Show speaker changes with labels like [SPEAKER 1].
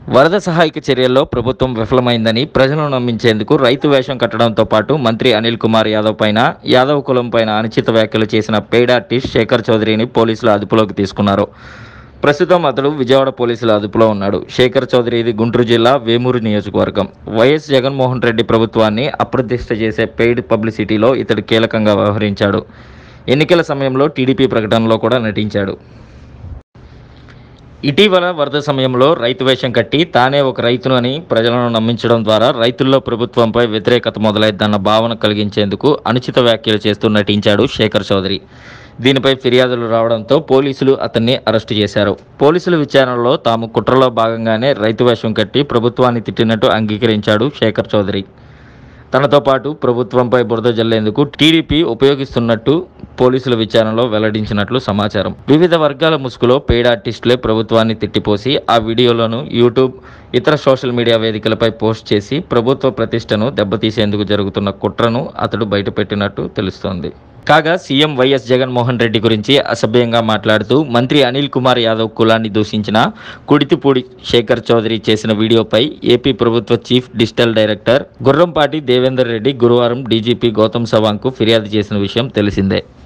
[SPEAKER 1] వరద సహాయక చర్యల్లో ప్రభుత్వం విఫలమైందని ప్రజలను నమ్మించేందుకు రైతు వేషం కట్టడంతో పాటు మంత్రి అనిల్ కుమార్ యాదవ్ పైన యాదవ్ కులం పైన అనుచిత వ్యాఖ్యలు చేసిన పెయిడ్ ఆర్టిస్ట్ శేఖర్ చౌదరిని పోలీసులు అదుపులోకి తీసుకున్నారు ప్రస్తుతం అతడు విజయవాడ పోలీసుల అదుపులో ఉన్నాడు శేఖర్ చౌదరిది గుంటూరు జిల్లా వేమూరు నియోజకవర్గం వైఎస్ జగన్మోహన్ రెడ్డి ప్రభుత్వాన్ని అప్రతిష్ట చేసే పెయిడ్ పబ్లిసిటీలో ఇతడు కీలకంగా వ్యవహరించాడు ఎన్నికల సమయంలో టీడీపీ ప్రకటనలో కూడా నటించాడు ఇటీవల వరద సమయంలో రైతు వేషం కట్టి తానే ఒక రైతును అని ప్రజలను నమ్మించడం ద్వారా రైతుల్లో ప్రభుత్వంపై వ్యతిరేకత మొదలైద్దన్న భావన కలిగించేందుకు అనుచిత వ్యాఖ్యలు చేస్తూ నటించాడు శేఖర్ చౌదరి దీనిపై ఫిర్యాదులు రావడంతో పోలీసులు అతన్ని అరెస్టు చేశారు పోలీసుల విచారణలో తాము కుట్రలో భాగంగానే రైతు వేషం కట్టి ప్రభుత్వాన్ని తిట్టినట్టు అంగీకరించాడు శేఖర్ చౌదరి తనతో పాటు ప్రభుత్వంపై బురద జల్లేందుకు టీడీపీ ఉపయోగిస్తున్నట్టు పోలీసుల విచారణలో వెల్లడించినట్లు సమాచారం వివిధ వర్గాల ముసుగులో పెయిడ్ ఆర్టిస్టులే ప్రభుత్వాన్ని తిట్టిపోసి ఆ వీడియోలను యూట్యూబ్ ఇతర సోషల్ మీడియా వేదికలపై పోస్ట్ చేసి ప్రభుత్వ ప్రతిష్టను దెబ్బతీసేందుకు జరుగుతున్న కుట్రను అతడు బయటపెట్టినట్టు తెలుస్తోంది కాగా సీఎం వైఎస్ జగన్మోహన్ రెడ్డి గురించి అసభ్యంగా మాట్లాడుతూ మంత్రి అనిల్ కుమార్ యాదవ్ కులాన్ని దూషించిన కుడితిపూడి శేఖర్ చౌదరి చేసిన వీడియోపై ఏపీ ప్రభుత్వ chief digital director Gurrampati Devender Reddy గురువారం డీజీపీ గౌతమ్ సవాంగ్కు ఫిర్యాదు చేసిన విషయం తెలిసిందే